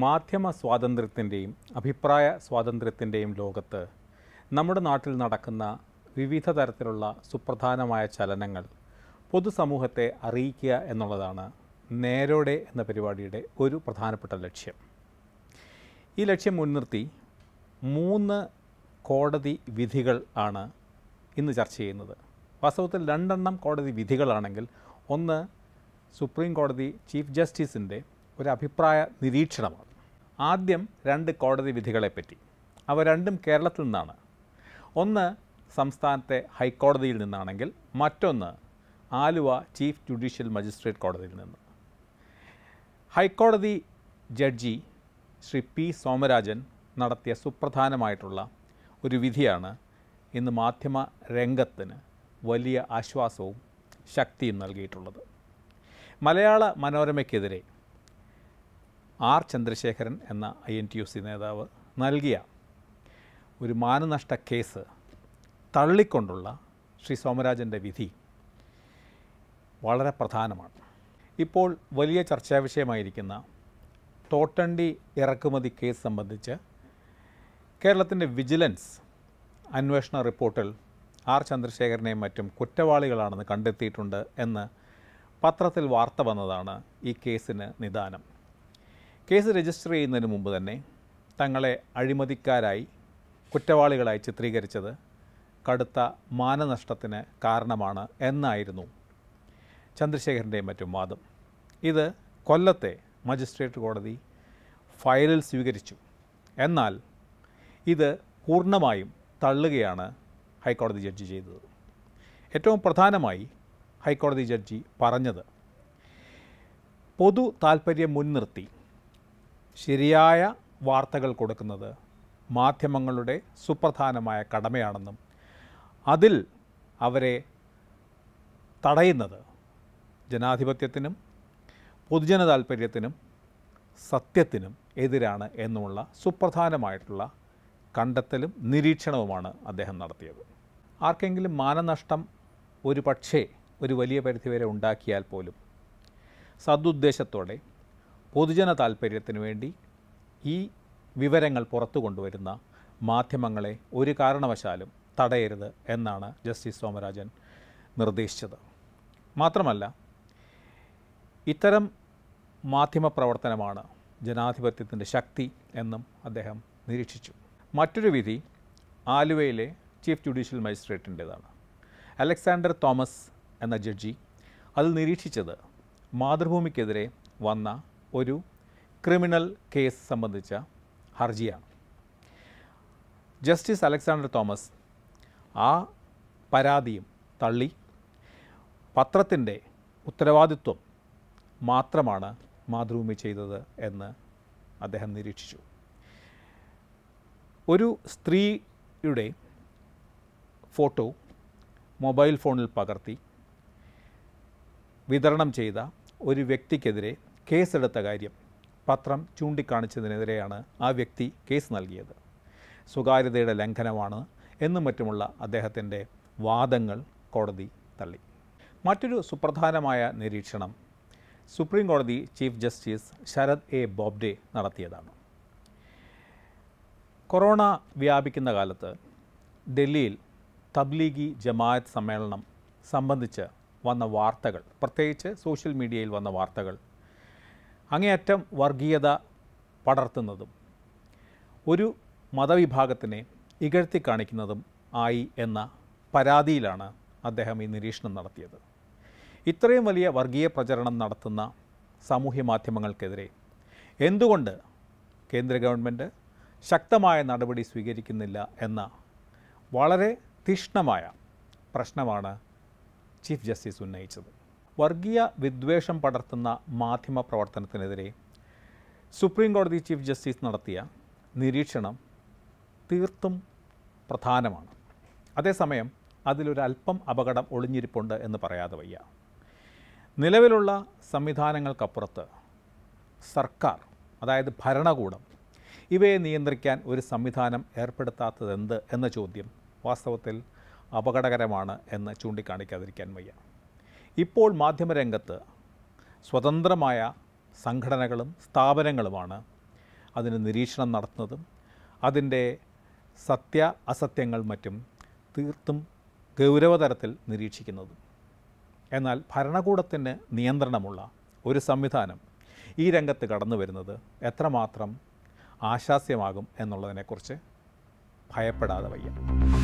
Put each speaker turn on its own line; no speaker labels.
മാധ്യമ സ്വാതന്ത്ര്യത്തിൻ്റെയും അഭിപ്രായ സ്വാതന്ത്ര്യത്തിൻ്റെയും ലോകത്ത് നമ്മുടെ നാട്ടിൽ നടക്കുന്ന വിവിധ തരത്തിലുള്ള സുപ്രധാനമായ ചലനങ്ങൾ പൊതുസമൂഹത്തെ അറിയിക്കുക എന്നുള്ളതാണ് നേരോടെ എന്ന പരിപാടിയുടെ ഒരു പ്രധാനപ്പെട്ട ലക്ഷ്യം ഈ ലക്ഷ്യം മുൻനിർത്തി മൂന്ന് കോടതി വിധികൾ ആണ് ഇന്ന് ചർച്ച ചെയ്യുന്നത് വാസ്തവത്തിൽ രണ്ടെണ്ണം കോടതി വിധികളാണെങ്കിൽ ഒന്ന് സുപ്രീം കോടതി ചീഫ് ജസ്റ്റിസിൻ്റെ ഒരു അഭിപ്രായ നിരീക്ഷണമാണ് ആദ്യം രണ്ട് കോടതി വിധികളെപ്പറ്റി അവ രണ്ടും കേരളത്തിൽ നിന്നാണ് ഒന്ന് സംസ്ഥാനത്തെ ഹൈക്കോടതിയിൽ നിന്നാണെങ്കിൽ മറ്റൊന്ന് ആലുവ ചീഫ് ജുഡീഷ്യൽ മജിസ്ട്രേറ്റ് കോടതിയിൽ നിന്ന് ഹൈക്കോടതി ജഡ്ജി ശ്രീ പി സോമരാജൻ നടത്തിയ സുപ്രധാനമായിട്ടുള്ള ഒരു വിധിയാണ് ഇന്ന് മാധ്യമ രംഗത്തിന് വലിയ ആശ്വാസവും ശക്തിയും നൽകിയിട്ടുള്ളത് മലയാള മനോരമയ്ക്കെതിരെ ആർ ചന്ദ്രശേഖരൻ എന്ന I N T U C നേതാവ് നൽകിയ ഒരു മാനനഷ്ട കേസ് തള്ളിക്കൊണ്ടുള്ള ശ്രീ സോമരാജൻ്റെ വിധി വളരെ പ്രധാനമാണ് ഇപ്പോൾ വലിയ ചർച്ചാ വിഷയമായിരിക്കുന്ന തോട്ടണ്ടി ഇറക്കുമതി കേസ് സംബന്ധിച്ച് കേരളത്തിൻ്റെ വിജിലൻസ് അന്വേഷണ റിപ്പോർട്ടിൽ ആർ ചന്ദ്രശേഖരനെയും മറ്റും കുറ്റവാളികളാണെന്ന് കണ്ടെത്തിയിട്ടുണ്ട് എന്ന് പത്രത്തിൽ വാർത്ത വന്നതാണ് ഈ കേസിന് നിദാനം കേസ് രജിസ്റ്റർ ചെയ്യുന്നതിന് മുമ്പ് തന്നെ തങ്ങളെ അഴിമതിക്കാരായി കുറ്റവാളികളായി ചിത്രീകരിച്ചത് കടുത്ത മാനനഷ്ടത്തിന് കാരണമാണ് എന്നായിരുന്നു ചന്ദ്രശേഖരൻ്റെയും മറ്റും വാദം ഇത് കൊല്ലത്തെ മജിസ്ട്രേറ്റ് കോടതി ഫയലിൽ സ്വീകരിച്ചു എന്നാൽ ഇത് പൂർണ്ണമായും തള്ളുകയാണ് ഹൈക്കോടതി ജഡ്ജി ചെയ്തത് ഏറ്റവും പ്രധാനമായി ഹൈക്കോടതി ജഡ്ജി പറഞ്ഞത് പൊതു താൽപ്പര്യം മുൻനിർത്തി ശരിയായ വാർത്തകൾ കൊടുക്കുന്നത് മാധ്യമങ്ങളുടെ സുപ്രധാനമായ കടമയാണെന്നും അതിൽ അവരെ തടയുന്നത് ജനാധിപത്യത്തിനും പൊതുജന താൽപ്പര്യത്തിനും സത്യത്തിനും എതിരാണ് എന്നുമുള്ള സുപ്രധാനമായിട്ടുള്ള കണ്ടെത്തലും നിരീക്ഷണവുമാണ് അദ്ദേഹം നടത്തിയത് ആർക്കെങ്കിലും മാനനഷ്ടം ഒരു പക്ഷേ ഒരു വലിയ പരിധിവരെ ഉണ്ടാക്കിയാൽ പോലും സദുദ്ദേശത്തോടെ പൊതുജന താൽപ്പര്യത്തിന് വേണ്ടി ഈ വിവരങ്ങൾ പുറത്തു കൊണ്ടുവരുന്ന മാധ്യമങ്ങളെ ഒരു കാരണവശാലും തടയരുത് എന്നാണ് ജസ്റ്റിസ് സോമരാജൻ നിർദ്ദേശിച്ചത് മാത്രമല്ല ഇത്തരം മാധ്യമപ്രവർത്തനമാണ് ജനാധിപത്യത്തിൻ്റെ ശക്തി എന്നും അദ്ദേഹം നിരീക്ഷിച്ചു മറ്റൊരു വിധി ആലുവയിലെ ചീഫ് ജുഡീഷ്യൽ മജിസ്ട്രേറ്റിൻ്റേതാണ് അലക്സാണ്ടർ തോമസ് എന്ന ജഡ്ജി അതിൽ നിരീക്ഷിച്ചത് മാതൃഭൂമിക്കെതിരെ വന്ന ഒരു ക്രിമിനൽ കേസ് സംബന്ധിച്ച ഹർജിയാണ് ജസ്റ്റിസ് അലക്സാണ്ടർ തോമസ് ആ പരാതിയും തള്ളി പത്രത്തിൻ്റെ ഉത്തരവാദിത്വം മാത്രമാണ് മാതൃഭൂമി ചെയ്തത് എന്ന് അദ്ദേഹം നിരീക്ഷിച്ചു ഒരു സ്ത്രീയുടെ ഫോട്ടോ മൊബൈൽ ഫോണിൽ പകർത്തി വിതരണം ചെയ്ത ഒരു വ്യക്തിക്കെതിരെ കേസെടുത്ത കാര്യം പത്രം ചൂണ്ടിക്കാണിച്ചതിനെതിരെയാണ് ആ വ്യക്തി കേസ് നൽകിയത് സ്വകാര്യതയുടെ ലംഘനമാണ് എന്നും മറ്റുമുള്ള അദ്ദേഹത്തിൻ്റെ വാദങ്ങൾ കോടതി തള്ളി മറ്റൊരു സുപ്രധാനമായ നിരീക്ഷണം സുപ്രീം കോടതി chief justice Sharad A Bobde നടത്തിയതാണ് കൊറോണ വ്യാപിക്കുന്ന കാലത്ത് ഡൽഹിയിൽ തബ്ലീഗി ജമാഅത്ത് സമ്മേളനം സംബന്ധിച്ച് വന്ന വാർത്തകൾ പ്രത്യേകിച്ച് സോഷ്യൽ മീഡിയയിൽ വന്ന വാർത്തകൾ അങ്ങേയറ്റം വർഗീയത പടർത്തുന്നതും ഒരു മതവിഭാഗത്തിനെ ഇകഴ്ത്തി കാണിക്കുന്നതും ആയി എന്ന പരാതിയിലാണ് അദ്ദേഹം ഈ നിരീക്ഷണം നടത്തിയത് ഇത്രയും വലിയ വർഗീയ പ്രചരണം നടത്തുന്ന സാമൂഹ്യ മാധ്യമങ്ങൾക്കെതിരെ എന്തുകൊണ്ട് കേന്ദ്ര ഗവൺമെൻറ് ശക്തമായ നടപടി സ്വീകരിക്കുന്നില്ല എന്ന വളരെ തീക്ഷ്ണമായ പ്രശ്നമാണ് ചീഫ് ജസ്റ്റിസ് ഉന്നയിച്ചത് വർഗീയ വിദ്വേഷം പടർത്തുന്ന മാധ്യമ പ്രവർത്തനത്തിനെതിരെ സുപ്രീം കോടതി ചീഫ് ജസ്റ്റിസ് നടത്തിയ നിരീക്ഷണം തീർത്തും പ്രധാനമാണ് അതേസമയം അതിലൊരല്പം അപകടം ഒളിഞ്ഞിരിപ്പുണ്ട് എന്ന് പറയാതെ വയ്യ നിലവിലുള്ള സംവിധാനങ്ങൾക്കപ്പുറത്ത് സർക്കാർ അതായത് ഭരണകൂടം ഇവയെ നിയന്ത്രിക്കാൻ ഒരു സംവിധാനം ഏർപ്പെടുത്താത്തതെന്ത് എന്ന ചോദ്യം വാസ്തവത്തിൽ അപകടകരമാണ് എന്ന് ചൂണ്ടിക്കാണിക്കാതിരിക്കാൻ വയ്യ ഇപ്പോൾ മാധ്യമരംഗത്ത് സ്വതന്ത്രമായ സംഘടനകളും സ്ഥാപനങ്ങളുമാണ് അതിന് നിരീക്ഷണം നടത്തുന്നതും അതിൻ്റെ സത്യ അസത്യങ്ങൾ മറ്റും തീർത്തും ഗൗരവതരത്തിൽ നിരീക്ഷിക്കുന്നതും എന്നാൽ ഭരണകൂടത്തിന് നിയന്ത്രണമുള്ള ഒരു സംവിധാനം ഈ രംഗത്ത് കടന്നു വരുന്നത് എത്രമാത്രം ആശാസ്യമാകും എന്നുള്ളതിനെക്കുറിച്ച് ഭയപ്പെടാതെ വയ്യ